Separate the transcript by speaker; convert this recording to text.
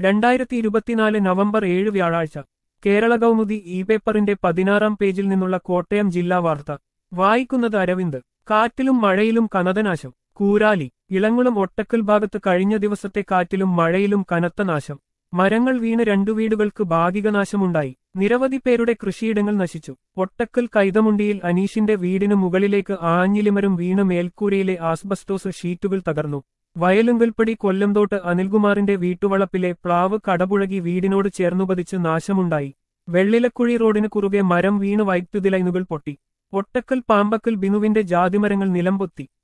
Speaker 1: രണ്ടായിരത്തി ഇരുപത്തിനാല് നവംബർ ഏഴ് വ്യാഴാഴ്ച കേരള കൗമുദി ഇ പേപ്പറിന്റെ പതിനാറാം പേജിൽ നിന്നുള്ള കോട്ടയം ജില്ലാ വാർത്ത വായിക്കുന്നത് അരവിന്ദ് കാറ്റിലും മഴയിലും കനതനാശം കൂരാലി ഇളങ്കുളം ഒട്ടക്കൽ ഭാഗത്ത് കഴിഞ്ഞ ദിവസത്തെ കാറ്റിലും മഴയിലും കനത്ത നാശം മരങ്ങൾ വീണ് രണ്ടു വീടുകൾക്ക് ഭാഗിക നാശമുണ്ടായി നിരവധി പേരുടെ കൃഷിയിടങ്ങൾ നശിച്ചു ഒട്ടക്കൽ കൈതമുണ്ടിയിൽ അനീഷിന്റെ വീടിനു മുകളിലേക്ക് ആഞ്ഞിലിമരം വീണ് മേൽക്കൂരയിലെ ആസ്ബസ്റ്റോസ് ഷീറ്റുകൾ തകർന്നു വയലുങ്കൽപ്പടി കൊല്ലംതോട്ട് അനിൽകുമാറിന്റെ വീട്ടുവളപ്പിലെ പ്ലാവ് കടപുഴകി വീടിനോട് ചേർന്നുപതിച്ച് നാശമുണ്ടായി വെള്ളിലക്കുഴി റോഡിന് കുറുകെ മരം വീണ് വൈദ്യുതി ലൈനുകൾ പൊട്ടി ഒട്ടക്കൽ പാമ്പക്കൽ ബിനുവിന്റെ ജാതിമരങ്ങൾ നിലംപൊത്തി